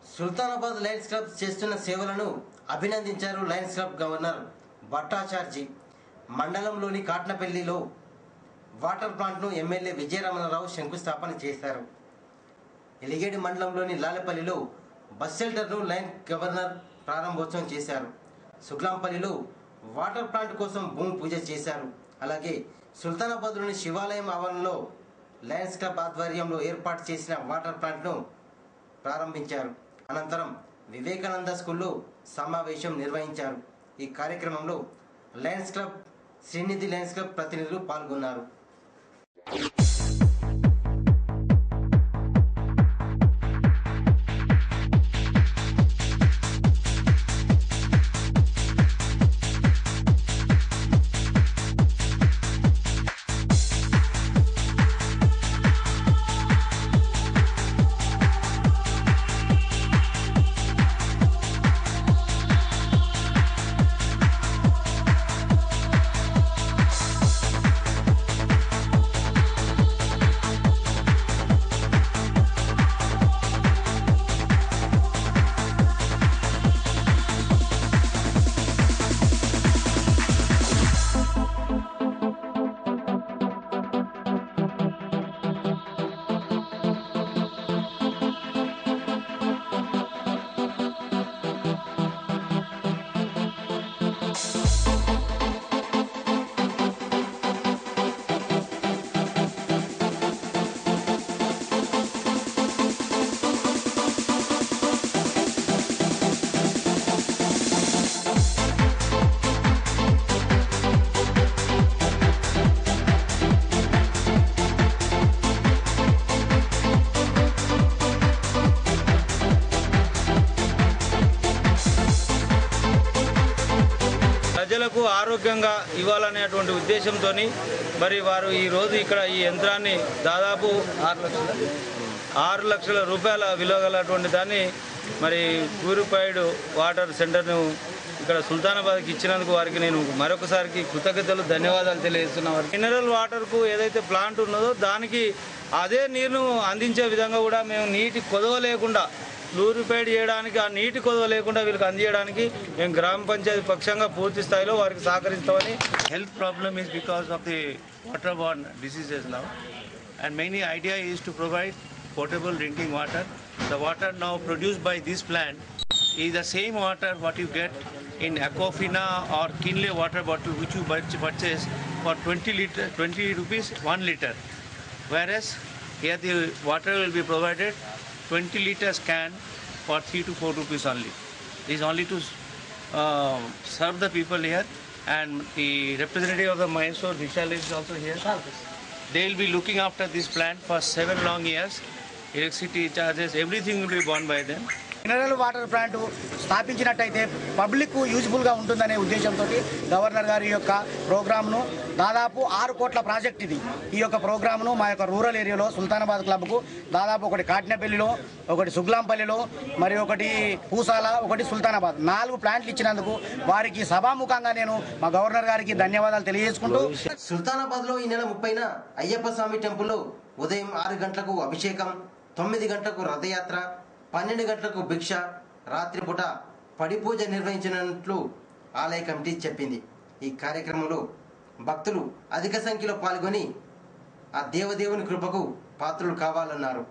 Sultanabad Lions club చేస్తున్న సేవలను అభినందించారు లయన్స్ క్లబ్ గవర్నర్ భట్టాచార్జీ మండలంలోని కాట్నపల్లిలో వాటర్ ప్లాంట్ను ఎమ్మెల్యే విజయరమణరావు శంకుస్థాపన చేశారు ఎలిగేడి మండలంలోని లాలపల్లిలో బస్ షెల్టర్ను లైన్ గవర్నర్ ప్రారంభోత్సవం చేశారు శుక్లాంపల్లిలో వాటర్ ప్లాంట్ కోసం భూమి పూజ చేశారు అలాగే సుల్తానాబాద్లోని శివాలయం ఆవరణలో లయన్స్ క్లబ్ ఆధ్వర్యంలో ఏర్పాటు చేసిన వాటర్ ప్లాంట్ను ప్రారంభించారు అనంతరం వివేకానంద స్కూల్లో సమావేశం నిర్వహించారు ఈ కార్యక్రమంలో Lions Club Srinidhi Lions Club ప్రతినిధులు పాల్గొన్నారు ప్రజలకు ఆరోగ్యంగా ఇవ్వాలనేటువంటి ఉద్దేశంతో మరి వారు ఈ రోజు ఇక్కడ ఈ యంత్రాన్ని దాదాపు ఆరు లక్షల ఆరు లక్షల రూపాయల విలువ గలటువంటి దాన్ని మరి ప్యూరిఫైడ్ వాటర్ సెంటర్ను ఇక్కడ సుల్తానాబాద్కి ఇచ్చినందుకు వారికి నేను మరొకసారికి కృతజ్ఞతలు ధన్యవాదాలు తెలియజేస్తున్నా వారికి మినరల్ వాటర్కు ఏదైతే ప్లాంట్ ఉన్నదో దానికి అదే నీరును అందించే విధంగా కూడా మేము నీటి కొదవ లేకుండా ప్యూరిఫైడ్ చేయడానికి ఆ నీటి కొదవ లేకుండా వీళ్ళకి అందించడానికి మేము గ్రామ పంచాయతీ పక్షంగా పూర్తి స్థాయిలో వారికి సహకరిస్తామని health problem is because of the waterborne diseases now and mainly idea is to provide potable drinking water the water now produced by this plant is the same water what you get in aquafina or kinley water bottle which you purch- purchase for 20 liter 20 rupees 1 liter whereas here the water will be provided 20 liters can for 3 to 4 rupees only this is only to uh, serve the people here and the representative of the Mysore Vishal is also here. They will be looking after this plant for seven long years. Electricity charges, everything will be borne by them. Mineral water plant స్థాపించినట్టయితే public యూజ్ఫుల్గా ఉంటుందనే ఉద్దేశంతో governor గారి యొక్క ప్రోగ్రామ్ను దాదాపు ఆరు కోట్ల ప్రాజెక్ట్ ఇది ఈ యొక్క ప్రోగ్రామ్ను మా యొక్క రూరల్ ఏరియాలో సుల్తానాబాద్ క్లబ్కు దాదాపు ఒకటి కాటినపల్లిలో ఒకటి సుగ్లాంపల్లిలో మరి ఒకటి పూసాల ఒకటి సుల్తానాబాద్ నాలుగు ప్లాంట్లు ఇచ్చినందుకు వారికి సభాముఖంగా నేను మా గవర్నర్ గారికి ధన్యవాదాలు తెలియజేసుకుంటూ సుల్తానాబాద్ లో ఈ నెల ముప్పైన అయ్యప్ప స్వామి టెంపుల్లో ఉదయం ఆరు గంటలకు అభిషేకం తొమ్మిది గంటలకు రథయాత్ర పన్నెండు గంటలకు భిక్ష రాత్రిపూట పడి పూజ నిర్వహించినట్లు ఆలయ కమిటీ చెప్పింది ఈ కార్యక్రమంలో భక్తులు అధిక సంఖ్యలో పాల్గొని ఆ దేవదేవుని కృపకు పాత్రులు కావాలన్నారు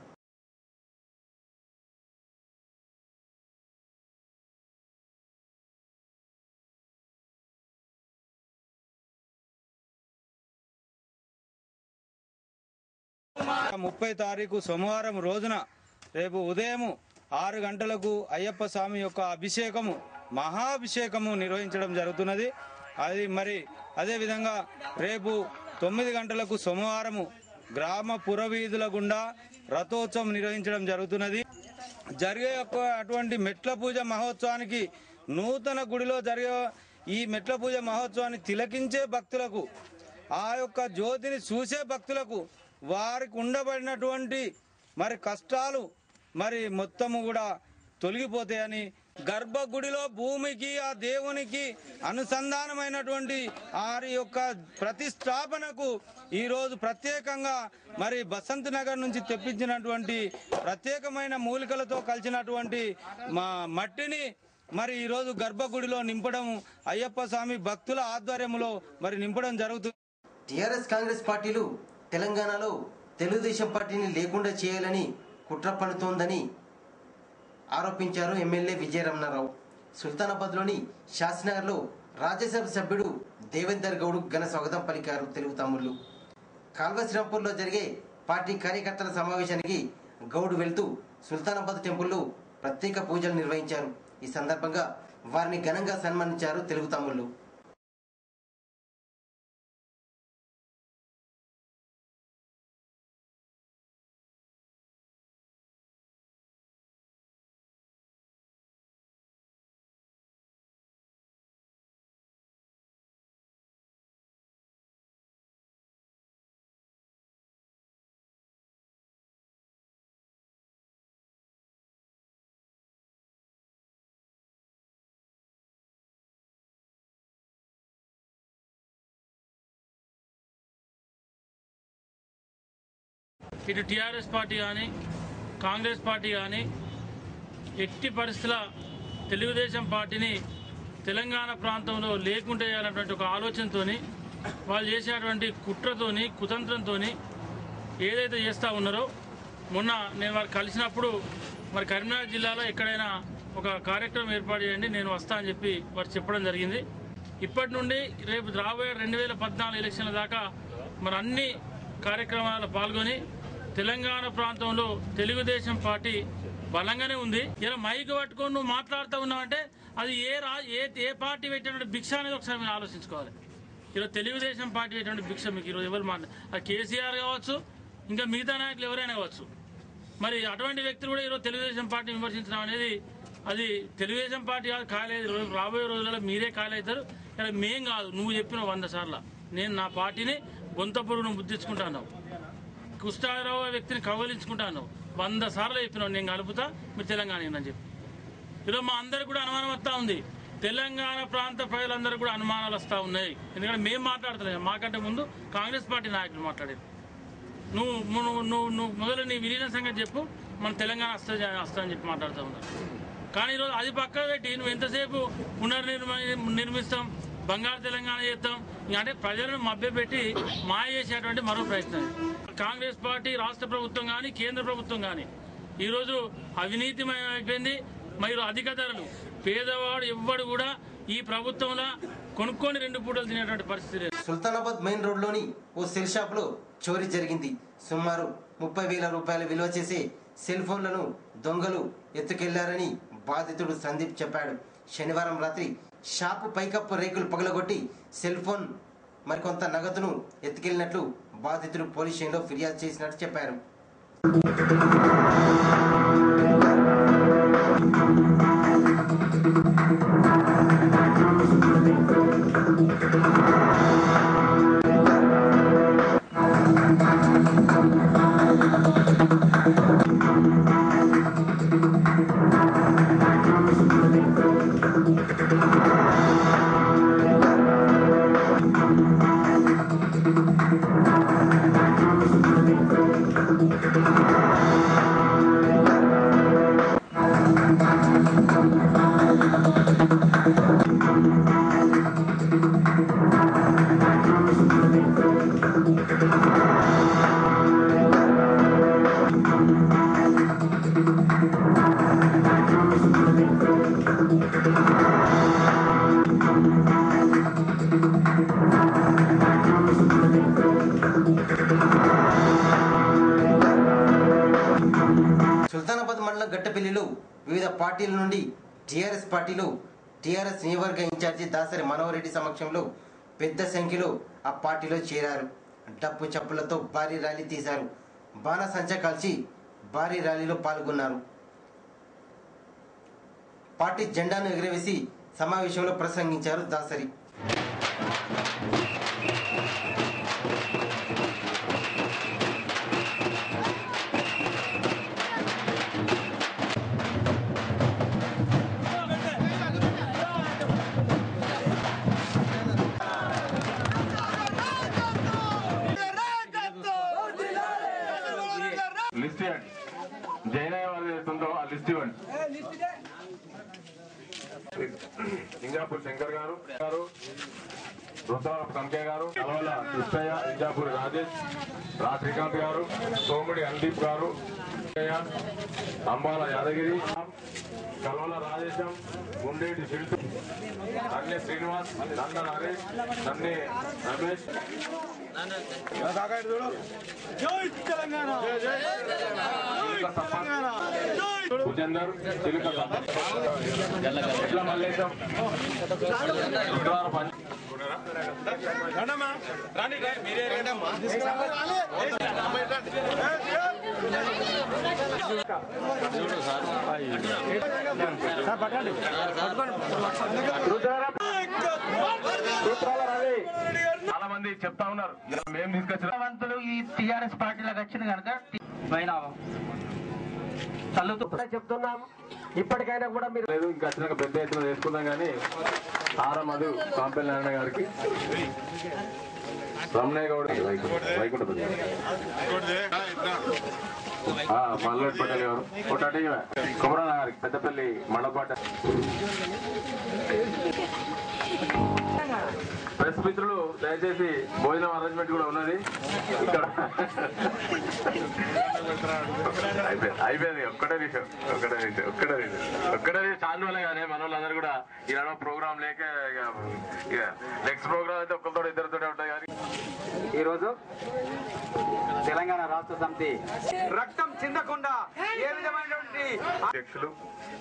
ముప్పై తారీఖు సోమవారం రోజున రేపు ఉదయం ఆరు గంటలకు అయ్యప్ప స్వామి యొక్క అభిషేకము మహాభిషేకము నిర్వహించడం జరుగుతున్నది అది మరి అదే విధంగా రేపు తొమ్మిది గంటలకు సోమవారము గ్రామ పురవీధుల గుండా రథోత్సవం నిర్వహించడం జరుగుతున్నది జరిగే యొక్క అటువంటి మెట్ల పూజ మహోత్సవానికి నూతన గుడిలో జరిగే ఈ మెట్ల పూజ మహోత్సవాన్ని తిలకించే భక్తులకు ఆ యొక్క జ్యోతిని చూసే భక్తులకు వారికి ఉండబడినటువంటి మరి కష్టాలు మరి మొత్తము కూడా తొలగిపోతాయని గర్భగుడిలో భూమికి ఆ దేవునికి అనుసంధానమైనటువంటి వారి యొక్క ప్రతిష్టాపనకు ఈరోజు ప్రత్యేకంగా మరి బసంత్ నగర్ నుంచి తెప్పించినటువంటి ప్రత్యేకమైన మూలికలతో కలిసినటువంటి మా మట్టిని మరి ఈరోజు గర్భగుడిలో నింపడం అయ్యప్ప స్వామి భక్తుల ఆధ్వర్యంలో మరి నింపడం జరుగుతుంది టీఆర్ఎస్ కాంగ్రెస్ పార్టీలు తెలంగాణలో తెలుగుదేశం పార్టీని లేకుండా చేయాలని కుట్ర పన్నుతోందని ఆరోపించారు ఎమ్మెల్యే విజయరమణారావు సుల్తానాబాద్లోని శాస్త్రనగర్లో రాజ్యసభ సభ్యుడు దేవేందర్ గౌడ్ ఘన స్వాగతం పలికారు తెలుగు తమ్ముళ్ళు కాల్వ శ్రీరాంపూర్లో జరిగే పార్టీ కార్యకర్తల సమావేశానికి గౌడ్ వెళ్తూ సుల్తానాబాద్ టెంపుల్లో ప్రత్యేక పూజలు నిర్వహించారు ఈ సందర్భంగా వారిని ఘనంగా సన్మానించారు తెలుగు తమ్ముళ్ళు ఇటు టీఆర్ఎస్ పార్టీ కానీ కాంగ్రెస్ పార్టీ కానీ ఎట్టి పరిస్థితుల తెలుగుదేశం పార్టీని తెలంగాణ ప్రాంతంలో లేకుండా చేయాలన్నటువంటి ఒక ఆలోచనతోని వాళ్ళు చేసేటువంటి కుట్రతోని కుతంత్రంతోని ఏదైతే చేస్తూ ఉన్నారో మొన్న నేను వారు కలిసినప్పుడు మరి కరీంనగర్ జిల్లాలో ఎక్కడైనా ఒక కార్యక్రమం ఏర్పాటు చేయండి నేను వస్తా అని చెప్పి వారు చెప్పడం జరిగింది ఇప్పటి నుండి రేపు రాబోయే రెండు వేల పద్నాలుగు ఎలక్షన్ల దాకా మరి అన్ని కార్యక్రమాల్లో పాల్గొని తెలంగాణ ప్రాంతంలో తెలుగుదేశం పార్టీ బలంగానే ఉంది ఇలా మైక్ పట్టుకొని నువ్వు మాట్లాడుతూ ఉన్నావంటే అది ఏ రా ఏ ఏ పార్టీ పెట్టినటువంటి భిక్ష అనేది ఒకసారి మీరు ఆలోచించుకోవాలి ఈరోజు తెలుగుదేశం పార్టీ పెట్టినటువంటి భిక్ష మీకు ఈరోజు ఎవరు మాట్లా అది కేసీఆర్ కావచ్చు ఇంకా మిగతా నాయకులు ఎవరైనా కావచ్చు మరి అటువంటి వ్యక్తులు కూడా ఈరోజు తెలుగుదేశం పార్టీ విమర్శించడం అనేది అది తెలుగుదేశం పార్టీ కాదు కాలేదు రేపు రాబోయే రోజులలో మీరే కాలేతారు ఇలా మేం కాదు నువ్వు చెప్పిన వంద సార్లు నేను నా పార్టీని గొంత పురుగును ముద్దించుకుంటాను కుష్ఠారావు వ్యక్తిని కవలించుకుంటాను వంద సార్లు చెప్పినావు నేను కలుపుతా మీరు తెలంగాణ అని చెప్పి ఈరోజు మా అందరికి కూడా అనుమానం వస్తూ ఉంది తెలంగాణ ప్రాంత ప్రజలందరూ కూడా అనుమానాలు వస్తూ ఉన్నాయి ఎందుకంటే మేము మాట్లాడుతున్నాం మాకంటే ముందు కాంగ్రెస్ పార్టీ నాయకులు మాట్లాడారు నువ్వు నువ్వు నువ్వు నువ్వు మొదలు నీ విలీన సంగతి చెప్పు మన తెలంగాణ వస్తా వస్తా అని చెప్పి మాట్లాడుతూ ఉన్నారు కానీ ఈరోజు అది పక్క పెట్టి నువ్వు ఎంతసేపు పునర్నిర్మ నిర్మిస్తాం బంగారు తెలంగాణ చేస్తాం ఇంకా అంటే ప్రజలను మభ్యపెట్టి మాయ చేసేటువంటి మరో ప్రయత్నం ఇది. కాంగ్రెస్ పార్టీ రాష్ట్ర ప్రభుత్వం కానీ కేంద్ర ప్రభుత్వం కానీ ఈరోజు అవినీతిమయం అయిపోయింది మరియు అధిక ధరలు పేదవాడు ఎవ్వడు కూడా ఈ ప్రభుత్వంలో కొనుక్కొని రెండు పూటలు తినేటువంటి పరిస్థితి లేదు సుల్తానాబాద్ మెయిన్ రోడ్లోని ఓ సెల్ షాప్లో చోరీ జరిగింది సుమారు ముప్పై వేల రూపాయల విలువ చేసే సెల్ ఫోన్లను దొంగలు ఎత్తుకెళ్లారని బాధితుడు సందీప్ చెప్పాడు శనివారం రాత్రి షాపు పైకప్పు రేకులు పగలగొట్టి సెల్ ఫోన్ మరికొంత నగదును ఎత్తుకెళ్లినట్లు బాధితుడు పోలీస్ స్టేషన్లో ఫిర్యాదు చేసినట్టు చెప్పారు సుల్తానాబాద్ మండలం గట్టపల్లిలో వివిధ పార్టీల నుండి టీఆర్ఎస్ పార్టీలో టీఆర్ఎస్ నియోజకవర్గ ఇన్ఛార్జి దాసరి మనోహరెడ్డి సమక్షంలో పెద్ద సంఖ్యలో ఆ పార్టీలో చేరారు డప్పు చప్పులతో భారీ ర్యాలీ తీశారు బాణసంచ కాల్చి భారీ ర్యాలీలో పాల్గొన్నారు పార్టీ జెండాను ఎగురవేసి సమావేశంలో ప్రసంగించారు దాసరి లిస్ట్ ఇవ్వండి జైనయ్య వాళ్ళు ఏదైతుందో ఆ లిస్ట్ ఇవ్వండి ఇంజాపూర్ శంకర్ గారు గారు రుద్రాల సంఖ్య గారు కలవల కృష్ణయ్య ఇంజాపూరి రాజేష్ రా శ్రీకాంత్ గారు సోముడి అనుదీప్ గారు కృష్ణయ్య, అంబాల యాదగిరి కలవల రాజేశం గుండేటి శిల్టు నన్నే శ్రీనివాస్ నన్న నరేష్ నన్నే రమేష్ భుజేందర్ చిలుక ఎట్ల మల్లేశం రుద్రాల పంచ చాలా మంది చెప్తా ఉన్నారు మేము తీసుకొచ్చిన వంతులు ఈ టిఆర్ఎస్ పార్టీలోకి వచ్చింది కనుక పైన తల్లుతూ చెప్తున్నాం ఇప్పటికైనా కూడా మీరు లేదు ఇంకా వచ్చినాక పెద్ద ఎత్తున చేసుకుందాం కానీ ఆర మధు కాంపెల్ నారాయణ గారికి రమణయ్య గౌడ్ వైకుంఠ మల్లెట్ పటేల్ గారు ఒకటి కుమరన్న గారికి పెద్దపల్లి మండపాట ప్రెస్ మిత్రులు దయచేసి భోజనం అరేంజ్మెంట్ కూడా ఉన్నది ఇక్కడ అయిపోయింది అయిపోయింది ఒక్కటే నిమిషం ఒక్కటే నిమిషం ఒక్కటే నిమిషం ఒక్కటే నిమిషం చాలా వల్ల కానీ మన వాళ్ళందరూ కూడా ఈనాడు ప్రోగ్రామ్ లేక ఇక ఇక నెక్స్ట్ ప్రోగ్రామ్ అయితే ఒక్కరితో ఇద్దరితో ఉంటాయి కానీ ఈరోజు తెలంగాణ రాష్ట్ర సమితి రక్తం చిందకుండా ఏ విధమైనటువంటి అధ్యక్షులు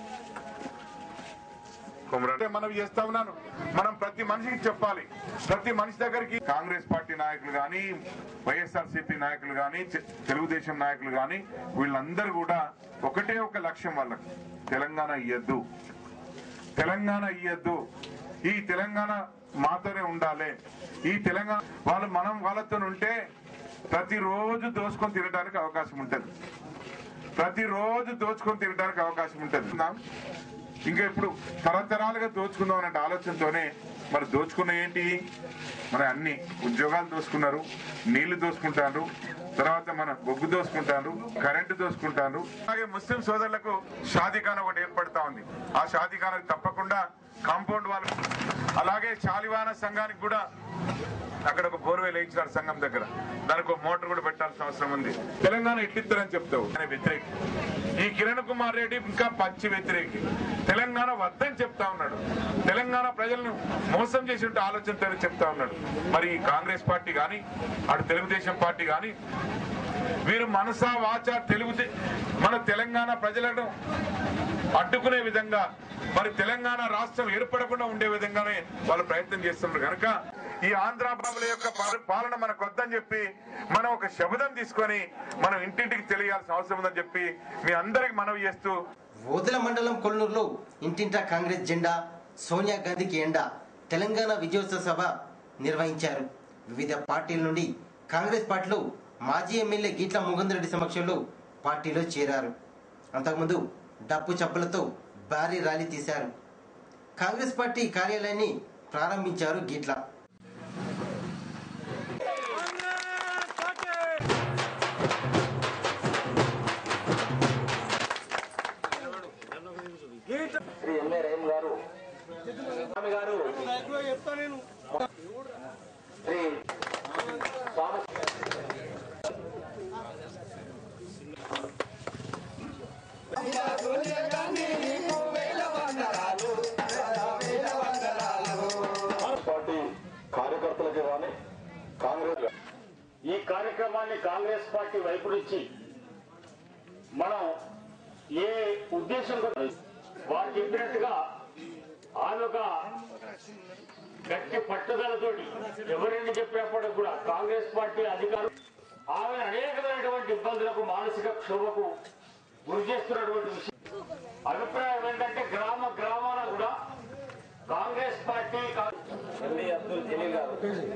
అంటే మనం చేస్తా ఉన్నాను మనం ప్రతి మనిషికి చెప్పాలి ప్రతి మనిషి దగ్గరికి కాంగ్రెస్ పార్టీ నాయకులు కానీ వైఎస్ఆర్ సిపి నాయకులు కానీ తెలుగుదేశం నాయకులు కానీ వీళ్ళందరూ కూడా ఒకటే ఒక లక్ష్యం వాళ్ళకి తెలంగాణ ఇయ్యద్దు తెలంగాణ ఇయ్యద్దు ఈ తెలంగాణ మాతోనే ఉండాలి ఈ తెలంగాణ వాళ్ళు మనం వాళ్ళతో ఉంటే ప్రతిరోజు దోసుకొని తినడానికి అవకాశం ఉంటుంది ప్రతిరోజు దోచుకొని తినడానికి అవకాశం ఉంటుంది ఇంకా ఇప్పుడు తరతరాలుగా దోచుకుందాం అనే ఆలోచనతోనే మరి దోచుకున్న ఏంటి మరి అన్ని ఉద్యోగాలు దోసుకున్నారు నీళ్లు దోసుకుంటారు తర్వాత మన బొగ్గు దోసుకుంటారు కరెంటు దోసుకుంటారు అలాగే ముస్లిం సోదరులకు షాదీఖాన ఒకటి ఏర్పడతా ఉంది ఆ షాదీఖానకు తప్పకుండా కాంపౌండ్ వాళ్ళు అలాగే చాలివాన సంఘానికి కూడా అక్కడ ఒక బోర్వెల్ వేయించినారు సంఘం దగ్గర దానికి ఒక మోటార్ కూడా పెట్టాల్సిన అవసరం ఉంది తెలంగాణ ఇట్లిద్దరని చెప్తావు ఆయన వ్యతిరేకి ఈ కిరణ్ కుమార్ రెడ్డి ఇంకా పచ్చి వ్యతిరేకి తెలంగాణ వద్దని చెప్తా ఉన్నాడు తెలంగాణ ప్రజలను మోసం చేసి ఉంటే ఆలోచనతో చెప్తా ఉన్నాడు మరి ఈ కాంగ్రెస్ పార్టీ కానీ అటు తెలుగుదేశం పార్టీ కానీ వీరు మనసా వాచ తెలుగు మన తెలంగాణ ప్రజలను అడ్డుకునే విధంగా మరి తెలంగాణ రాష్ట్రం ఏర్పడకుండా ఉండే విధంగానే వాళ్ళు ప్రయత్నం చేస్తున్నారు కనుక ఈ ఆంధ్ర బాబుల యొక్క పా- పాలన మనకు వద్దని చెప్పి మనం ఒక శబదం తీసుకొని మనం ఇంటింటికి తెలియాల్సిన అవసరం ఉందని చెప్పి మీ అందరికి మనవి చేస్తూ ఓదెల మండలం కొల్లూరులో ఇంటింటా కాంగ్రెస్ జెండా సోనియా గాంధీకి ఎండ తెలంగాణ విజయోత్సవ సభ నిర్వహించారు వివిధ పార్టీల నుండి కాంగ్రెస్ పార్టీలో మాజీ ఎమ్మెల్యే గీట్ల ముకుంద్ రెడ్డి సమక్షంలో పార్టీలో చేరారు అంతకుముందు డప్పు చప్పులతో భారీ ర్యాలీ తీశారు కాంగ్రెస్ పార్టీ కార్యాలయాన్ని ప్రారంభించారు గీట్ల శ్రీ ఎంఏ రహీం గారు స్వామి గారు శ్రీ స్వామి పార్టీ కార్యకర్తలకి కానీ కాంగ్రెస్ ఈ కార్యక్రమాన్ని కాంగ్రెస్ పార్టీ వైపు నుంచి మనం ఏ ఉద్దేశంతో వారు చెప్పినట్టుగా ఆమె ఒక గట్టి పట్టుదలతోటి ఎవరిని చెప్పినప్పటికి కూడా కాంగ్రెస్ పార్టీ అధికారులు ఆమె అనేకమైనటువంటి ఇబ్బందులకు మానసిక క్షోభకు గురి చేస్తున్నటువంటి విషయం అభిప్రాయం ఏంటంటే గ్రామ గ్రామాన కూడా కాంగ్రెస్ పార్టీ కా- అబ్దుల్ జలీల్ గారు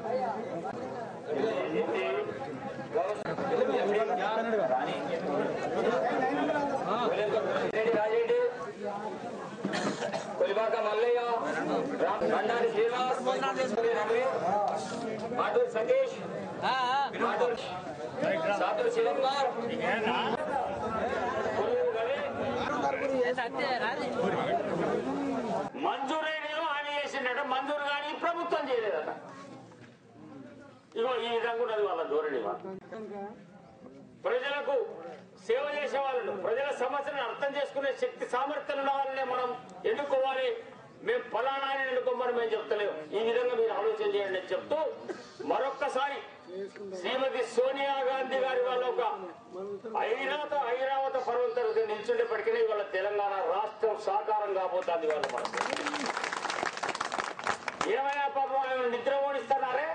రాజేడి కొలిబాక మల్లయ్య బండారి శ్రీనివాస్ రవి మాటూరు సతీష్ సాధు శివకుమార్ మంజూరైనదో హామీ చేసిండట మంజూరు కానీ ప్రభుత్వం చేయలేదట ఇగో ఈ విధంగా ఉన్నది వాళ్ళ ధోరణి వాళ్ళ. ప్రజలకు సేవ చేసే వాళ్ళను ప్రజల సమస్యలను అర్థం చేసుకునే శక్తి సామర్థ్యం ఉన్న వాళ్ళని మనం ఎన్నుకోవాలి మేము ఫలానా ఆయన ఎన్నుకోమని మేము చెప్తలేము ఈ విధంగా మీరు ఆలోచన చేయండి అని చెప్తూ మరొక్కసారి శ్రీమతి సోనియా గాంధీ గారి వాళ్ళ ఒక ఐరావత ఐరావత పర్వం తరగతి నిల్చుండేప్పటికీ ఇవాళ తెలంగాణ రాష్ట్రం సాకారం కాబోతుంది వాళ్ళ మనసు ఏమైనా పాపం ఆయన నిద్ర ఓడిస్తున్నారే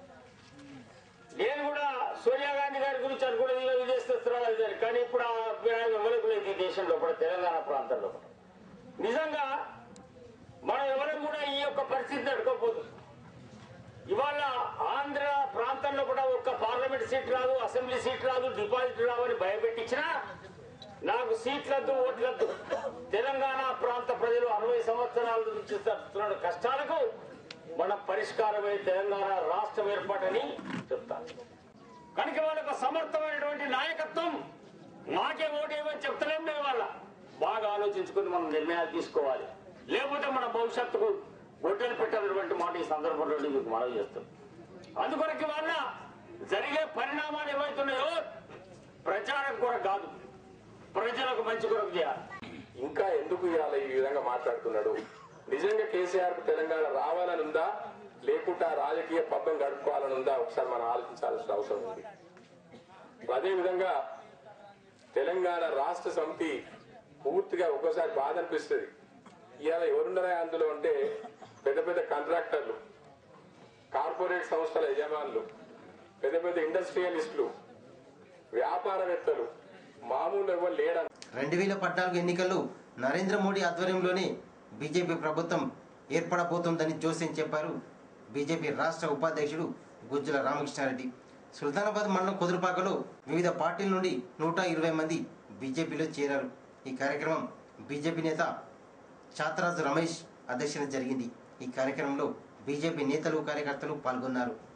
నేను కూడా సోనియా గాంధీ గారి గురించి అనుకునేది ఇలా విదేశస్తురాలు అది ఇది. కానీ ఇప్పుడు ఆ అభిప్రాయం ఎవరికి లేదు ఈ దేశంలో కూడా తెలంగాణ ప్రాంతంలో కూడా. నిజంగా మనం ఎవరం కూడా ఈ యొక్క పరిస్థితి నడుకోపోదు ఇవాళ ఆంధ్ర ప్రాంతంలో కూడా ఒక్క పార్లమెంట్ సీట్ రాదు అసెంబ్లీ సీట్ రాదు డిపాజిట్ రావని భయపెట్టించినా నాకు సీట్లద్దు ఓట్లద్దు తెలంగాణ ప్రాంత ప్రజలు అరవై సంవత్సరాల నుంచి చేస్తున్న కష్టాలకు మన పరిష్కారమై తెలంగాణ రాష్ట్రం ఏర్పాటని చెప్తాను కనుక వాళ్ళకు సమర్థమైనటువంటి నాయకత్వం మాకే ఓటేమని చెప్తలేం మేము వాళ్ళ బాగా ఆలోచించుకుని మనం నిర్ణయాలు తీసుకోవాలి లేకపోతే మన భవిష్యత్తుకు గొడ్డలు పెట్టాలన్నటువంటి మాట ఈ సందర్భంలో మీకు మనవి చేస్తాం అందుకొరకు వల్ల జరిగే పరిణామాలు ఏవైతున్నాయో ప్రచారం కొరకు కాదు ప్రజలకు మంచి కొరకు చేయాలి ఇంకా ఎందుకు ఇవాళ ఈ విధంగా మాట్లాడుతున్నాడు నిజంగా కేసీఆర్ కు తెలంగాణ రావాలని ఉందా లేకుంటే ఆ రాజకీయ పబ్బం గడుపుకోవాలని ఉందా ఒకసారి మనం ఆలోచించాల్సిన అవసరం ఉంది అదే విధంగా తెలంగాణ రాష్ట్ర సమితి పూర్తిగా ఒక్కోసారి బాధ అనిపిస్తుంది ఇవాళ ఎవరున్నారా అందులో అంటే పెద్ద పెద్ద కాంట్రాక్టర్లు కార్పొరేట్ సంస్థల యజమానులు పెద్ద పెద్ద ఇండస్ట్రియలిస్టులు వ్యాపారవేత్తలు మామూలు ఎవరు లేడని రెండు వేల పద్నాలుగు ఎన్నికల్లో నరేంద్ర మోడీ ఆధ్వర్యంలోనే బీజేపీ ప్రభుత్వం ఏర్పడబోతోందని జోస్యం చెప్పారు బీజేపీ రాష్ట్ర ఉపాధ్యక్షుడు గుజ్జుల రామకృష్ణారెడ్డి సుల్తానాబాద్ మండలం కుదురుపాకలో వివిధ పార్టీల నుండి నూట ఇరవై మంది బీజేపీలో చేరారు ఈ కార్యక్రమం బీజేపీ నేత చాతరాజు రమేష్ అధ్యక్షత జరిగింది ఈ కార్యక్రమంలో బీజేపీ నేతలు కార్యకర్తలు పాల్గొన్నారు